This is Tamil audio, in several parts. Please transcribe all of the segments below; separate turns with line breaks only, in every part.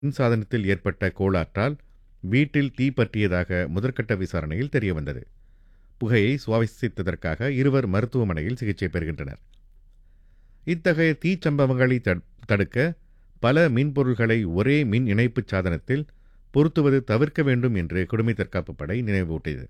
மின்சாதனத்தில் ஏற்பட்ட கோளாற்றால் வீட்டில் தீ பற்றியதாக முதற்கட்ட விசாரணையில் தெரியவந்தது புகையை சுவாசித்ததற்காக இருவர் மருத்துவமனையில் சிகிச்சை பெறுகின்றனர் இத்தகைய தீச்சம்பவங்களை தடு- தடுக்க பல மின்பொருள்களை ஒரே மின் இணைப்புச் சாதனத்தில் பொருத்துவது தவிர்க்க வேண்டும் என்று குடிமை தற்காப்பு படை நினைவூட்டியது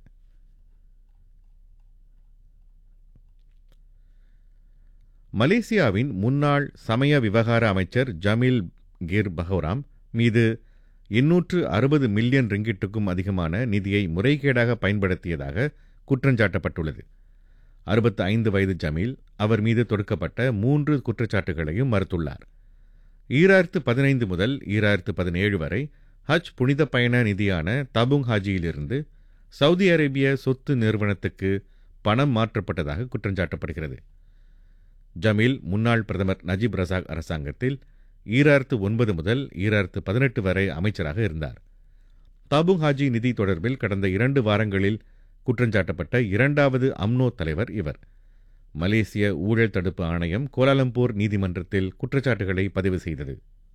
மலேசியாவின் முன்னாள் சமய விவகார அமைச்சர் ஜமீல் கிர் பஹோராம் மீது எண்ணூற்று அறுபது மில்லியன் ரிங்கிட்டுக்கும் அதிகமான நிதியை முறைகேடாக பயன்படுத்தியதாக குற்றஞ்சாட்டப்பட்டுள்ளது அறுபத்து ஐந்து வயது ஜமீல் அவர் மீது தொடுக்கப்பட்ட மூன்று குற்றச்சாட்டுகளையும் மறுத்துள்ளார் ஈராயிரத்து பதினைந்து முதல் ஈராயிரத்து பதினேழு வரை ஹஜ் புனித பயண நிதியான தபுங் ஹாஜியிலிருந்து சவுதி அரேபிய சொத்து நிறுவனத்துக்கு பணம் மாற்றப்பட்டதாக குற்றஞ்சாட்டப்படுகிறது ஜமீல் முன்னாள் பிரதமர் நஜீப் ரசாக் அரசாங்கத்தில் ஈராயிரத்து ஒன்பது முதல் ஈராயிரத்து பதினெட்டு வரை அமைச்சராக இருந்தார் தாபுங் ஹாஜி நிதி தொடர்பில் கடந்த இரண்டு வாரங்களில் குற்றஞ்சாட்டப்பட்ட இரண்டாவது அம்னோ தலைவர் இவர் மலேசிய ஊழல் தடுப்பு ஆணையம் கோலாலம்பூர் நீதிமன்றத்தில் குற்றச்சாட்டுகளை பதிவு செய்தது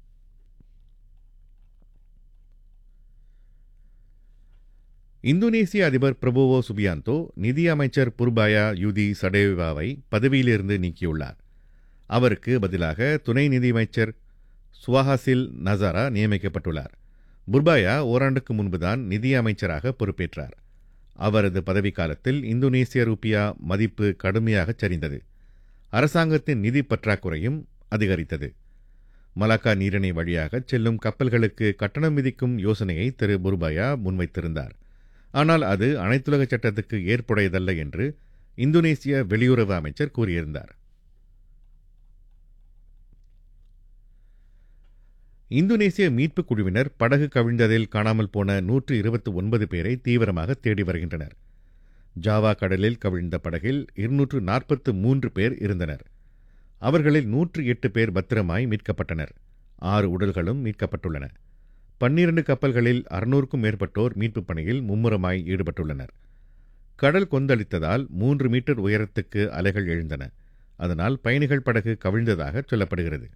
இந்தோனேசிய அதிபர் பிரபோவோ சுபியாந்தோ நிதி அமைச்சர் புர்பாயா யூதி சடேவாவை பதவியிலிருந்து நீக்கியுள்ளார் அவருக்கு பதிலாக துணை நிதியமைச்சர் சுவாஹாசில் நசாரா நியமிக்கப்பட்டுள்ளார் புர்பாயா ஓராண்டுக்கு முன்புதான் நிதி அமைச்சராக பொறுப்பேற்றார் அவரது பதவிக்காலத்தில் இந்தோனேசிய ரூபியா மதிப்பு கடுமையாக சரிந்தது அரசாங்கத்தின் நிதி பற்றாக்குறையும் அதிகரித்தது மலாக்கா நீரிணை வழியாக செல்லும் கப்பல்களுக்கு கட்டணம் விதிக்கும் யோசனையை திரு புர்பாயா முன்வைத்திருந்தார் ஆனால் அது அனைத்துலக சட்டத்துக்கு ஏற்புடையதல்ல என்று இந்தோனேசிய வெளியுறவு அமைச்சர் கூறியிருந்தார் இந்தோனேசிய மீட்புக் குழுவினர் படகு கவிழ்ந்ததில் காணாமல் போன நூற்று இருபத்தி ஒன்பது பேரை தீவிரமாக தேடி வருகின்றனர் ஜாவா கடலில் கவிழ்ந்த படகில் இருநூற்று நாற்பத்து மூன்று பேர் இருந்தனர் அவர்களில் நூற்று எட்டு பேர் பத்திரமாய் மீட்கப்பட்டனர் ஆறு உடல்களும் மீட்கப்பட்டுள்ளன பன்னிரண்டு கப்பல்களில் அறுநூறுக்கும் மேற்பட்டோர் மீட்புப் பணியில் மும்முரமாய் ஈடுபட்டுள்ளனர் கடல் கொந்தளித்ததால் மூன்று மீட்டர் உயரத்துக்கு அலைகள் எழுந்தன அதனால் பயணிகள் படகு கவிழ்ந்ததாக சொல்லப்படுகிறது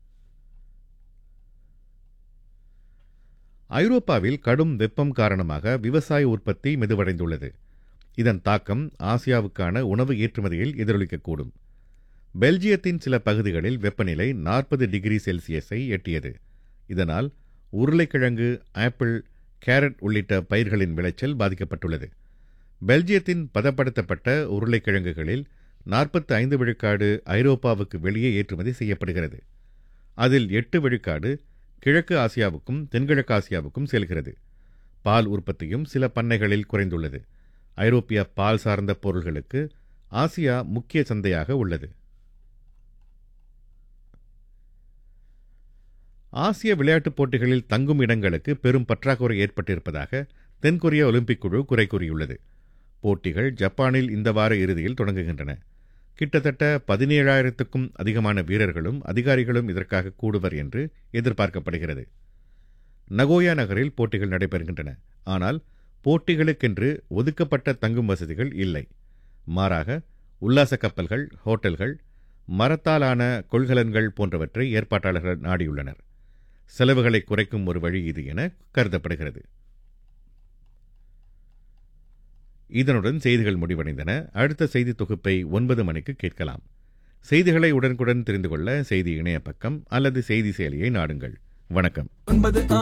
ஐரோப்பாவில் கடும் வெப்பம் காரணமாக விவசாய உற்பத்தி மெதுவடைந்துள்ளது இதன் தாக்கம் ஆசியாவுக்கான உணவு ஏற்றுமதியில் எதிரொலிக்கக்கூடும் பெல்ஜியத்தின் சில பகுதிகளில் வெப்பநிலை நாற்பது டிகிரி செல்சியஸை எட்டியது இதனால் உருளைக்கிழங்கு ஆப்பிள் கேரட் உள்ளிட்ட பயிர்களின் விளைச்சல் பாதிக்கப்பட்டுள்ளது பெல்ஜியத்தின் பதப்படுத்தப்பட்ட உருளைக்கிழங்குகளில் நாற்பத்தி ஐந்து விழுக்காடு ஐரோப்பாவுக்கு வெளியே ஏற்றுமதி செய்யப்படுகிறது அதில் எட்டு விழுக்காடு கிழக்கு ஆசியாவுக்கும் தென்கிழக்கு ஆசியாவுக்கும் செல்கிறது பால் உற்பத்தியும் சில பண்ணைகளில் குறைந்துள்ளது ஐரோப்பிய பால் சார்ந்த பொருள்களுக்கு ஆசியா முக்கிய சந்தையாக உள்ளது ஆசிய விளையாட்டுப் போட்டிகளில் தங்கும் இடங்களுக்கு பெரும் பற்றாக்குறை ஏற்பட்டிருப்பதாக தென்கொரிய ஒலிம்பிக் குழு குறை கூறியுள்ளது போட்டிகள் ஜப்பானில் இந்த வார இறுதியில் தொடங்குகின்றன கிட்டத்தட்ட பதினேழாயிரத்துக்கும் அதிகமான வீரர்களும் அதிகாரிகளும் இதற்காக கூடுவர் என்று எதிர்பார்க்கப்படுகிறது நகோயா நகரில் போட்டிகள் நடைபெறுகின்றன ஆனால் போட்டிகளுக்கென்று ஒதுக்கப்பட்ட தங்கும் வசதிகள் இல்லை மாறாக உல்லாச கப்பல்கள் ஹோட்டல்கள் மரத்தாலான கொள்கலன்கள் போன்றவற்றை ஏற்பாட்டாளர்கள் நாடியுள்ளனர் செலவுகளை குறைக்கும் ஒரு வழி இது என கருதப்படுகிறது இதனுடன் செய்திகள் முடிவடைந்தன அடுத்த செய்தி தொகுப்பை ஒன்பது மணிக்கு கேட்கலாம் செய்திகளை உடனுக்குடன் தெரிந்து கொள்ள செய்தி இணைய பக்கம் அல்லது செய்தி செயலியை நாடுங்கள் வணக்கம்
ஒன்பது